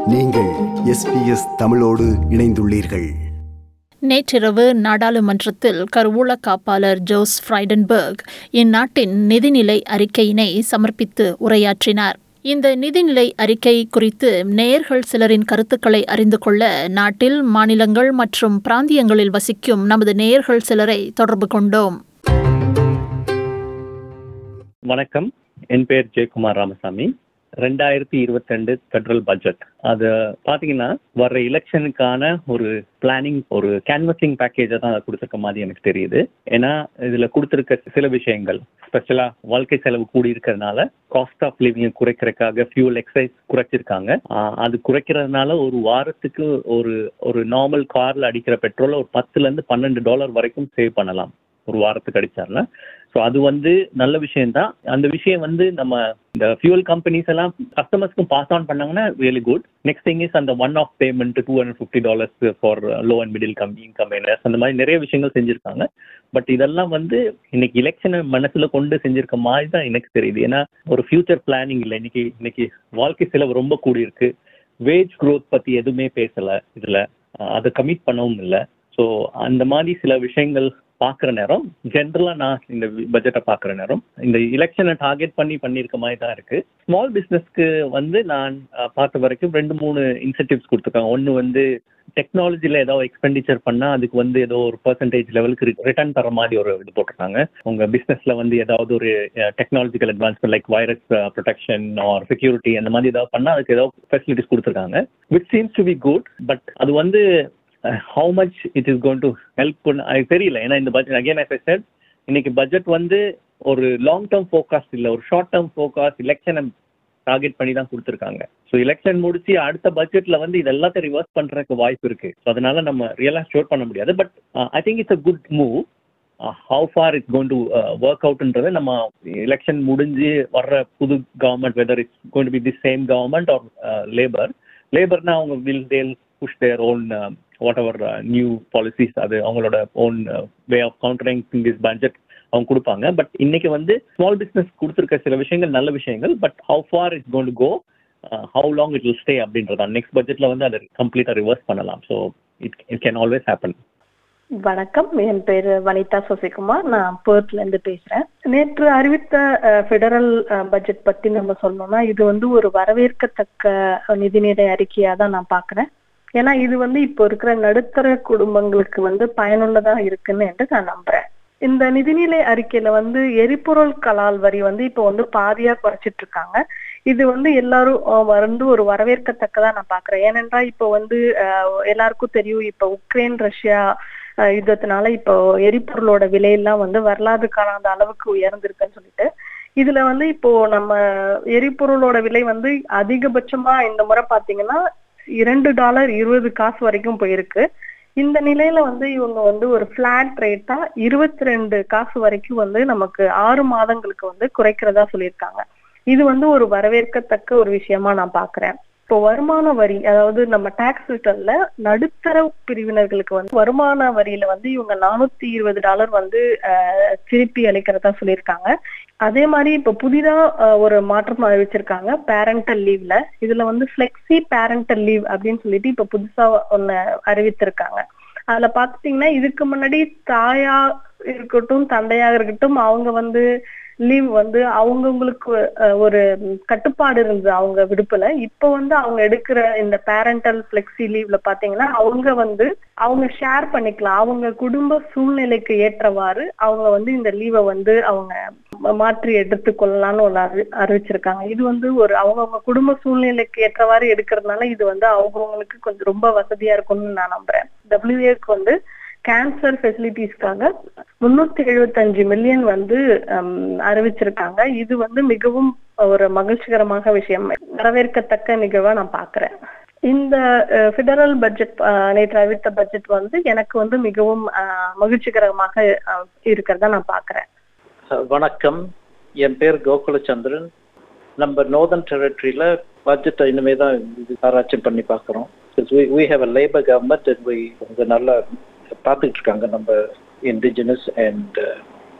நீங்கள் எஸ்பிஎஸ் தமிழோடு இணைந்துள்ளீர்கள் நேற்றிரவு நாடாளுமன்றத்தில் கருவூல காப்பாளர் ஜோஸ் ஃப்ரைடன்பர்க் இந்நாட்டின் நிதிநிலை அறிக்கையினை சமர்ப்பித்து உரையாற்றினார் இந்த நிதிநிலை அறிக்கை குறித்து நேயர்கள் சிலரின் கருத்துக்களை அறிந்து கொள்ள நாட்டில் மாநிலங்கள் மற்றும் பிராந்தியங்களில் வசிக்கும் நமது நேயர்கள் சிலரை தொடர்பு கொண்டோம் வணக்கம் என் பேர் ஜெயக்குமார் ராமசாமி ரெண்டாயிரத்தி இருபத்தி ரெண்டு ஃபெடரல் பட்ஜெட் அது பாத்தீங்கன்னா வர்ற எலெக்ஷனுக்கான ஒரு பிளானிங் ஒரு கேன்வசிங் பேக்கேஜை தான் கொடுத்துருக்க மாதிரி எனக்கு தெரியுது ஏன்னா இதுல கொடுத்துருக்க சில விஷயங்கள் ஸ்பெஷலா வாழ்க்கை செலவு கூடி இருக்கிறதுனால காஸ்ட் ஆஃப் லிவிங் குறைக்கிறதுக்காக ஃபியூல் எக்ஸைஸ் குறைச்சிருக்காங்க ஆஹ் அது குறைக்கிறதுனால ஒரு வாரத்துக்கு ஒரு ஒரு நார்மல் கார்ல அடிக்கிற பெட்ரோலை ஒரு பத்துல இருந்து பன்னெண்டு டாலர் வரைக்கும் சேவ் பண்ணலாம் ஒரு வாரத்துக்கு அடிச்சாருன்னா ஸோ அது வந்து நல்ல விஷயம்தான் அந்த விஷயம் வந்து நம்ம இந்த ஃபியூல் கம்பெனிஸ் எல்லாம் கஸ்டமர்ஸ்க்கும் பாஸ் ஆன் பண்ணாங்கன்னா really good next thing is அந்த one of payment two hundred fifty dollars for low and middle come income அந்த மாதிரி நிறைய விஷயங்கள் செஞ்சிருக்காங்க பட் இதெல்லாம் வந்து இன்னைக்கு எலெக்ஷனை மனசுல கொண்டு செஞ்சிருக்க மாதிரி தான் எனக்கு தெரியுது ஏன்னா ஒரு ஃபியூச்சர் பிளானிங் இல்லை இன்னைக்கு இன்னைக்கு வாழ்க்கை செலவு ரொம்ப கூடி இருக்கு வேஜ் க்ரோத் பத்தி எதுவுமே பேசல இதுல அஹ் அதை கமிட் பண்ணவும் இல்லை ஸோ அந்த மாதிரி சில விஷயங்கள் பார்க்குற நேரம் ஜென்ரலாக நான் இந்த பட்ஜெட்டை பார்க்குற நேரம் இந்த எலெக்ஷனை டார்கெட் பண்ணி பண்ணியிருக்க மாதிரி தான் இருக்கு ஸ்மால் பிஸ்னஸ்க்கு வந்து நான் அஹ், பார்த்த வரைக்கும் ரெண்டு மூணு இன்சென்டிவ்ஸ் கொடுத்துருக்காங்க ஒன்று வந்து டெக்னாலஜியில் ஏதாவது எக்ஸ்பெண்டிச்சர் பண்ணால் அதுக்கு வந்து ஏதோ ஒரு பர்சன்டேஜ் லெவலுக்கு ரிட்டர்ன் தர மாதிரி ஒரு இது போட்டிருக்காங்க உங்கள் பிஸ்னஸில் வந்து ஏதாவது ஒரு technological advancement like virus protection or security அந்த மாதிரி ஏதாவது பண்ணால் அதுக்கு ஏதாவது ஃபெசிலிட்டிஸ் கொடுத்துருக்காங்க which seems to be good but அது வந்து how much it is going to help அது தெரியல ஏன்னா இந்த பட்ஜெட் அகைன் ஐ செட் இன்னைக்கு பட்ஜெட் வந்து ஒரு லாங் டேர்ம் ஃபோகாஸ்ட் இல்லை ஒரு ஷார்ட் டேர்ம் ஃபோகாஸ்ட் எலெக்ஷனை டார்கெட் பண்ணி தான் கொடுத்துருக்காங்க ஸோ எலெக்ஷன் முடிச்சு அடுத்த பட்ஜெட்ல வந்து இது எல்லாத்தையும் ரிவர்ஸ் பண்றதுக்கு வாய்ப்பு இருக்கு ஸோ அதனால நம்ம ரியலா ஷோர் பண்ண முடியாது but I think it's a good move how far it's going to work அவுட்ன்றதை நம்ம எலெக்ஷன் முடிஞ்சு வர்ற புது government whether it's going to be the same government or labour லேபர்னா அவங்க will they'll push their own whatever new policies அது அவங்களோட own way of countering this budget அவங்க கொடுப்பாங்க பட் இன்னைக்கு வந்து ஸ்மால் பிஸ்னஸ் கொடுத்துருக்க சில விஷயங்கள் நல்ல விஷயங்கள் but how far it's going to go how long it will stay அப்படின்றதான் நெக்ஸ்ட் பட்ஜெட்ல வந்து அதை கம்ப்ளீட்டாக ரிவர்ஸ் பண்ணலாம் so it it can always happen வணக்கம் என் பேரு வனிதா சசிகுமார் நான் பேர்த்ல இருந்து பேசுறேன் நேற்று அறிவித்த ஃபெடரல் பட்ஜெட் பத்தி நம்ம சொல்லணும்னா இது வந்து ஒரு வரவேற்கத்தக்க நிதிநிலை அறிக்கையா தான் நான் பாக்குறேன் ஏன்னா இது வந்து இப்போ இருக்கிற நடுத்தர குடும்பங்களுக்கு வந்து பயனுள்ளதா இருக்குன்னு என்று நான் நம்புறேன் இந்த நிதிநிலை அறிக்கையில வந்து எரிபொருள் கலால் வரி வந்து இப்போ வந்து பாதியா குறைச்சிட்டு இருக்காங்க இது வந்து எல்லாரும் அஹ், வந்து ஒரு வரவேற்கத்தக்கதா நான் பாக்குறேன் ஏனென்றால் இப்போ வந்து அஹ், எல்லாருக்கும் தெரியும் இப்போ உக்ரைன் ரஷ்யா அஹ், யுத்தத்தினால இப்போ எரிபொருளோட விலையெல்லாம் வந்து வரலாறு காணாத அளவுக்கு உயர்ந்திருக்குன்னு சொல்லிட்டு இதுல வந்து இப்போ நம்ம எரிபொருளோட விலை வந்து அதிகபட்சமா இந்த முறை பாத்தீங்கன்னா இரண்டு டாலர் இருபது காசு வரைக்கும் போயிருக்கு இந்த நிலையில வந்து இவங்க வந்து ஒரு பிளாட் ரேட்டா இருபத்தி ரெண்டு காசு வரைக்கும் வந்து நமக்கு ஆறு மாதங்களுக்கு வந்து குறைக்கிறதா சொல்லியிருக்காங்க இது வந்து ஒரு வரவேற்கத்தக்க ஒரு விஷயமா நான் பாக்குறேன் இப்போ வருமான வரி அதாவது நம்ம டாக்ஸ் ரிட்டர்ன்ல நடுத்தர பிரிவினர்களுக்கு வந்து வருமான வரியில வந்து இவங்க நானூத்தி இருபது டாலர் வந்து அஹ், திருப்பி அளிக்கிறதா சொல்லியிருக்காங்க அதே மாதிரி இப்ப புதிதா அஹ், ஒரு மாற்றம் அறிவிச்சிருக்காங்க பேரண்டல் லீவ்ல இதுல வந்து ஃபிளெக்சி பேரண்டல் லீவ் அப்படின்னு சொல்லிட்டு இப்ப புதுசா ஒன்னு அறிவித்திருக்காங்க அதுல பாத்துட்டீங்கன்னா இதுக்கு முன்னாடி தாயா இருக்கட்டும் தந்தையாக இருக்கட்டும் அவங்க வந்து லீவ் வந்து அவங்கவுங்களுக்கு அஹ், ஒரு கட்டுப்பாடு இருந்தது அவங்க விடுப்புல இப்ப வந்து அவங்க எடுக்கிற இந்த பேரண்டல் பிளெக்சி லீவ்ல பாத்தீங்கன்னா அவங்க வந்து அவங்க ஷேர் பண்ணிக்கலாம் அவங்க குடும்ப சூழ்நிலைக்கு ஏற்றவாறு அவங்க வந்து இந்த லீவை வந்து அவங்க ம- மாற்றி எடுத்துக்கொள்ளலாம்னு ஒண்ணு அறி அறிவிச்சிருக்காங்க இது வந்து ஒரு அவங்கவுங்க குடும்ப சூழ்நிலைக்கு ஏற்றவாறு எடுக்கிறதுனால இது வந்து அவங்கவுங்களுக்கு கொஞ்சம் ரொம்ப வசதியா இருக்கும்னு நான் நம்புறேன் டபிள்யூஏக்கு வந்து கேன்சர் ஃபெசிலிட்டிஸ்க்காக முன்னூத்தி எழுபத்தஞ்சு மில்லியன் வந்து ஹம், அறிவிச்சிருக்காங்க இது வந்து மிகவும் ஒரு மகிழ்ச்சிகரமாக விஷயம் வரவேற்கத்தக்க நிகழ்வா நான் பாக்குறேன் இந்த ஃபெடரல் பட்ஜெட் நேற்று அறிவித்த பட்ஜெட் வந்து எனக்கு வந்து மிகவும் அஹ், மகிழ்ச்சிகரமாக அஹ், இருக்கிறதா நான் பாக்குறேன் வணக்கம் என் பேர் கோகுலச்சந்திரன் நம்ம நோர்தன் டெரிட்டரியில் பட்ஜெட்டை இனிமே தான் இது ஆராய்ச்சி பண்ணி பார்க்குறோம் we have a labour government and we கொஞ்சம் நல்லா பார்த்துக்கிட்டு இருக்காங்க நம்ம indigenous and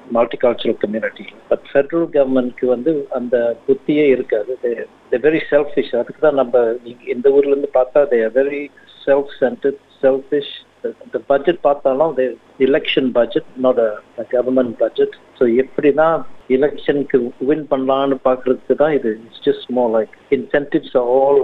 multicultural community but federal கவர்மெண்ட்க்கு வந்து அந்த புத்தியே இருக்காது வெரி செல்ஃபிஷ் அதுக்கு தான் நம்ம நீங்க இந்த ஊர்ல இருந்து பார்த்தா they very self centered selfish இந்த பட்ஜெட் பார்த்தாலும் election budget not government budget so எப்படின்னா எலெக்ஷனுக்கு வின் பண்ணலான்னு பார்க்கறதுக்கு தான் இது it's just more like incentives all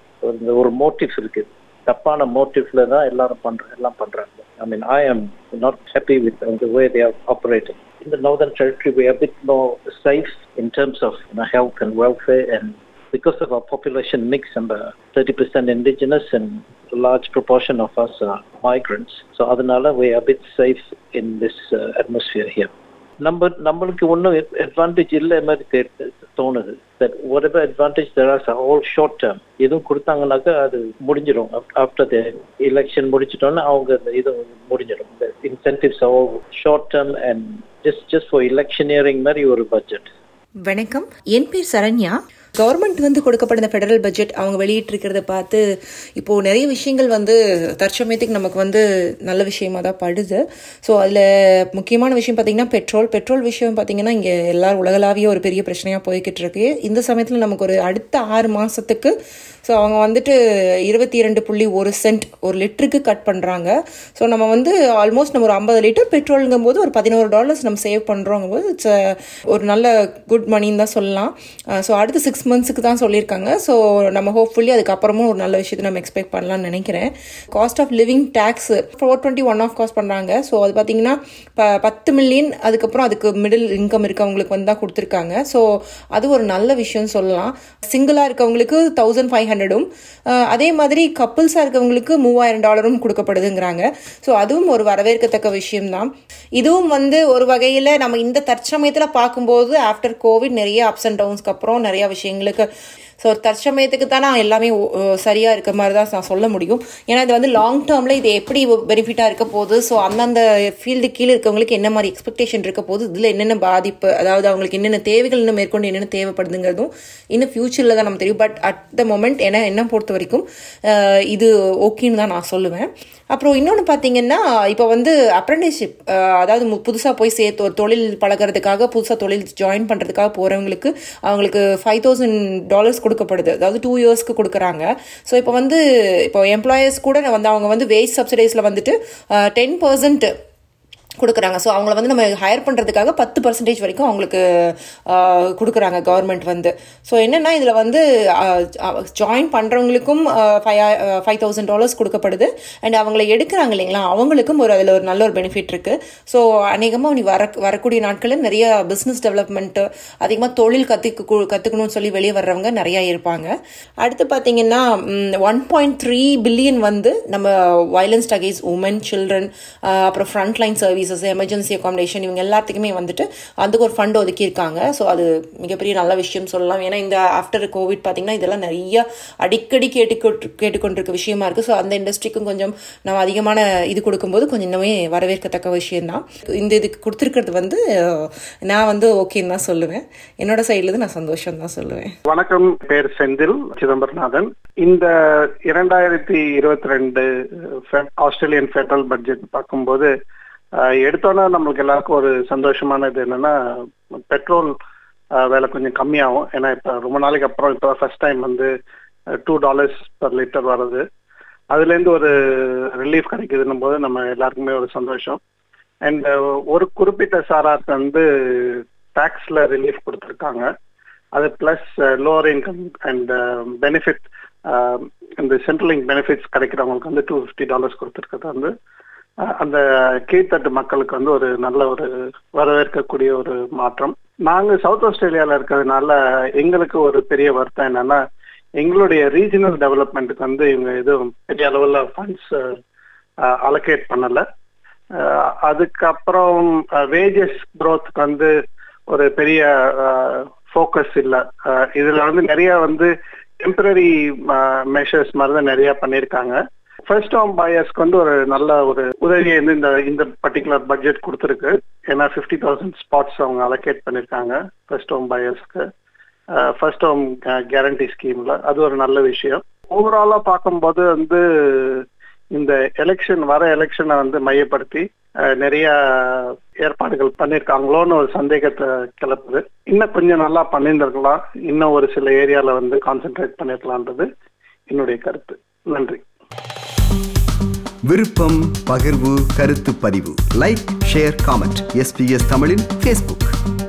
ஒரு மோட்டிவ் இருக்கு தப்பான மோட்டிவ்ல தான் எல்லாரும் பண்ற எல்லாம் பண்றாங்க ஐ mean I am not happy with the way they are operating In the Northern Territory, we are a bit more safe in terms of you know, health and welfare, and because of our population mix and uh, 30% indigenous and a large proportion of us are migrants. So, Adanala, we are a bit safe in this uh, atmosphere here. நம்ம நம்மளுக்கு ஒன்றும் advantage இல்லை மாதிரி தெ- தோணுது that whatever advantage there are all short term எதுவும் கொடுத்தாங்கனாக்கா அது முடிஞ்சிடும் ஆஃப்டர் த எலெக்ஷன் முடிச்சிட்டோன்னா அவங்க அந்த இது முடிஞ்சிடும் இந்த incentives all short term and just just for electioneering மாதிரி ஒரு பட்ஜெட் வணக்கம் என் பேர் சரண்யா கவர்மெண்ட் வந்து கொடுக்கப்பட்ட இந்த ஃபெடரல் பட்ஜெட் அவங்க வெளியிட்டிருக்கிறத பார்த்து இப்போ நிறைய விஷயங்கள் வந்து தற்சமயத்துக்கு நமக்கு வந்து நல்ல விஷயமா தான் படுது ஸோ அதில் முக்கியமான விஷயம் பார்த்தீங்கன்னா பெட்ரோல் பெட்ரோல் விஷயம் பார்த்தீங்கன்னா இங்கே எல்லாரும் உலகளாவிய ஒரு பெரிய பிரச்சனையாக போய்கிட்டு இருக்கு இந்த சமயத்தில் நமக்கு ஒரு அடுத்த ஆறு மாதத்துக்கு ஸோ அவங்க வந்துட்டு இருபத்தி இரண்டு புள்ளி ஒரு சென்ட் ஒரு லிட்டருக்கு கட் பண்ணுறாங்க ஸோ நம்ம வந்து ஆல்மோஸ்ட் நம்ம ஒரு ஐம்பது லிட்டர் பெட்ரோலுங்கும் போது ஒரு பதினோரு டாலர்ஸ் நம்ம சேவ் பண்ணுறோங்கும் போது இட்ஸ் ஒரு நல்ல குட் மணின்னு தான் சொல்லலாம் ஸோ அடுத்த சிக்ஸ் மந்த்ஸுக்கு தான் சொல்லியிருக்காங்க ஸோ நம்ம ஹோப்ஃபுல்லி அதுக்கப்புறமும் ஒரு நல்ல விஷயத்தை நம்ம எக்ஸ்பெக்ட் பண்ணலாம்னு நினைக்கிறேன் cost of living tax four twenty one of cost பண்ணுறாங்க ஸோ அது பார்த்தீங்கன்னா ப பத்து மில்லியன் அதுக்கப்புறம் அதுக்கு மிடில் இன்கம் இருக்கவங்களுக்கு வந்து தான் கொடுத்துருக்காங்க ஸோ அது ஒரு நல்ல விஷயம் சொல்லலாம் சிங்கிளாக இருக்கவங்களுக்கு தௌசண்ட் ஃபைவ் ஹண்ட்ரடும் அதே மாதிரி கப்புள்ஸாக இருக்கவங்களுக்கு மூவாயிரம் டாலரும் கொடுக்கப்படுதுங்கிறாங்க ஸோ அதுவும் ஒரு வரவேற்கத்தக்க விஷயம்தான் இதுவும் வந்து ஒரு வகையில் நம்ம இந்த தற்சமயத்தில் பார்க்கும்போது ஆஃப்டர் கோவிட் நிறைய அப்ஸ் அண்ட் டவுன்ஸ்க்கு அப்புறம் நிறைய விஷயங்களுக்கு ஸோ தற்சமயத்துக்கு தான் நான் எல்லாமே சரியாக இருக்க மாதிரி தான் நான் சொல்ல முடியும் ஏன்னா இது வந்து லாங் டேர்மில் இது எப்படி பெனிஃபிட்டாக இருக்க போகுது ஸோ அந்தந்த ஃபீல்டு கீழே இருக்கவங்களுக்கு என்ன மாதிரி எக்ஸ்பெக்டேஷன் இருக்க போகுது இதில் என்னென்ன பாதிப்பு அதாவது அவங்களுக்கு என்னென்ன தேவைகள் இன்னும் மேற்கொண்டு என்னென்ன தேவைப்படுதுங்கிறதும் இன்னும் ஃப்யூச்சரில் தான் நம்ம தெரியும் பட் அட் த மொமெண்ட் என்ன என்ன பொறுத்த வரைக்கும் அஹ், இது ஓகேன்னு தான் நான் சொல்லுவேன் அப்புறம் இன்னொன்று பார்த்தீங்கன்னா இப்போ வந்து அப்ரண்டிஸ்ஷிப் அதாவது புதுசாக போய் சேர்த்து ஒரு தொழில் பழகிறதுக்காக புதுசாக தொழில் ஜாயின் பண்ணுறதுக்காக போகிறவங்களுக்கு அவங்களுக்கு ஃபைவ் தௌசண்ட் டாலர்ஸ் கொடுக்கப்படுது அதாவது டூ இயர்ஸ்க்கு கொடுக்குறாங்க ஸோ இப்போ வந்து இப்போ எம்ப்ளாயர்ஸ் கூட வந்து அவங்க வந்து வேஜ் சப்சிடைஸில் வந்துட்டு டென் பர்சன்ட் கொடுக்குறாங்க ஸோ அவங்கள வந்து நம்ம ஹையர் பண்ணுறதுக்காக பத்து பர்சன்டேஜ் வரைக்கும் அவங்களுக்கு ஆஹ், கொடுக்குறாங்க கவர்மெண்ட் வந்து ஸோ என்னென்னா இதில் வந்து ஜாயின் பண்ணுறவங்களுக்கும் ஃபைவ் ஃபைவ் தௌசண்ட் டாலர்ஸ் கொடுக்கப்படுது அண்ட் அவங்கள எடுக்கிறாங்க இல்லைங்களா அவங்களுக்கும் ஒரு அதில் ஒரு நல்ல ஒரு பெனிஃபிட் இருக்குது ஸோ அநேகமாக நீ வர வரக்கூடிய நாட்களில் நிறைய பிஸ்னஸ் டெவலப்மெண்ட்டு அதிகமாக தொழில் கற்றுக்கு கற்றுக்கணும்னு சொல்லி வெளியே வர்றவங்க நிறையா இருப்பாங்க அடுத்து பார்த்தீங்கன்னா ஒன் பாயிண்ட் த்ரீ பில்லியன் வந்து நம்ம வயலன்ஸ் அகேன்ஸ்ட் உமன் சில்ட்ரன் அப்புறம் front line services emergency accommodation இவங்க எல்லாத்துக்குமே வந்துட்டு அதுக்கு ஒரு ஃபண்ட் ஒதுக்கியிருக்காங்க ஸோ அது மிகப்பெரிய நல்ல விஷயம் சொல்லலாம் ஏன்னா இந்த ஆஃப்டர் கோவிட் பார்த்தீங்கன்னா இதெல்லாம் நிறைய அடிக்கடி கேட்டுக்கொண்டு கேட்டுக்கொண்டிருக்க விஷயமா இருக்குது ஸோ அந்த இண்டஸ்ட்ரிக்கும் கொஞ்சம் நம்ம அதிகமான இது கொடுக்கும்போது கொஞ்சம் இன்னுமே வரவேற்கத்தக்க விஷயம்தான் இந்த இதுக்கு கொடுத்துருக்கிறது வந்து அஹ், நான் வந்து ஓகேன்னு தான் சொல்லுவேன் என்னோட சைட்லேருந்து நான் சந்தோஷம் தான் சொல்லுவேன் வணக்கம் பேர் செந்தில் சிதம்பரநாதன் இந்த இரண்டாயிரத்தி இருபத்தி ரெண்டு ஆஸ்திரேலியன் ஃபெடரல் பட்ஜெட் பார்க்கும்போது அஹ், எடுத்தோன்னே நம்மளுக்கு எல்லாருக்கும் ஒரு சந்தோஷமானது என்னன்னா பெட்ரோல் அஹ், விலை கொஞ்சம் கம்மியாகும் ஏன்னா இப்போ ரொம்ப நாளைக்கு அப்புறம் இப்போ ஃபர்ஸ்ட் டைம் வந்து டூ டாலர்ஸ் பர் லிட்டர் வர்றது அதுலேருந்து ஒரு ரிலீஃப் கிடைக்குதுன்னும் போது நம்ம எல்லாருக்குமே ஒரு சந்தோஷம் அண்ட் ஒரு குறிப்பிட்ட சாராருக்கு வந்து டாக்ஸ்ல ரிலீஃப் கொடுத்துருக்காங்க அது plus lower income and benefit இந்த சென்ட்ரல் பெனிஃபிட்ஸ் கிடைக்கிறவங்களுக்கு வந்து டூ ஃபிஃப்டி டாலர்ஸ் கொடுத்துருக்கிறது வந்து அஹ், அந்த கீழ்த்தட்டு மக்களுக்கு வந்து ஒரு நல்ல ஒரு வரவேற்கக்கூடிய ஒரு மாற்றம் நாங்க சவுத் ஆஸ்திரேலியால இருக்கிறதுனால எங்களுக்கு ஒரு பெரிய வருத்தம் என்னன்னா எங்களுடைய ரீஜனல் டெவலப்மெண்ட்டுக்கு வந்து இவங்க எதுவும் பெரிய அளவுல ஃபண்ட்ஸ் அலோகேட் பண்ணல அஹ், அதுக்கப்புறம் வேஜஸ் க்கு வந்து ஒரு பெரிய ஃபோக்கஸ் இல்லை இதுல வந்து நிறைய வந்து டெம்பரரி மெஷர்ஸ் மாதிரி தான் நிறைய பண்ணியிருக்காங்க ஃபர்ஸ்ட் ஹோம் பயர்ஸ்க்கு வந்து ஒரு நல்ல ஒரு உதவியை வந்து இந்த இந்த பர்டிகுலர் பட்ஜெட் கொடுத்துருக்கு ஏன்னா ஃபிஃப்டி தௌசண்ட் ஸ்பாட்ஸ் அவங்க அலோகேட் பண்ணியிருக்காங்க ஃபர்ஸ்ட் ஹோம் பயர்ஸ்க்கு ஃபர்ஸ்ட் ஹோம் கேரண்டி ஸ்கீம்ல அது ஒரு நல்ல விஷயம் ஓவராலா பார்க்கும்போது வந்து இந்த எலெக்ஷன் வர எலெக்ஷனை வந்து மையப்படுத்தி அஹ், நிறைய ஏற்பாடுகள் பண்ணியிருக்காங்களோன்னு ஒரு சந்தேகத்தை கிளப்புது இன்னும் கொஞ்சம் நல்லா பண்ணியிருந்திருக்கலாம் இன்னும் ஒரு சில ஏரியால வந்து கான்சென்ட்ரேட் பண்ணிருக்கலான்றது என்னுடைய கருத்து நன்றி விருப்பம் பகிர்வு கருத்து பதிவு லைக் ஷேர் காமெண்ட் எஸ்பிஎஸ் தமிழின் ஃபேஸ்புக்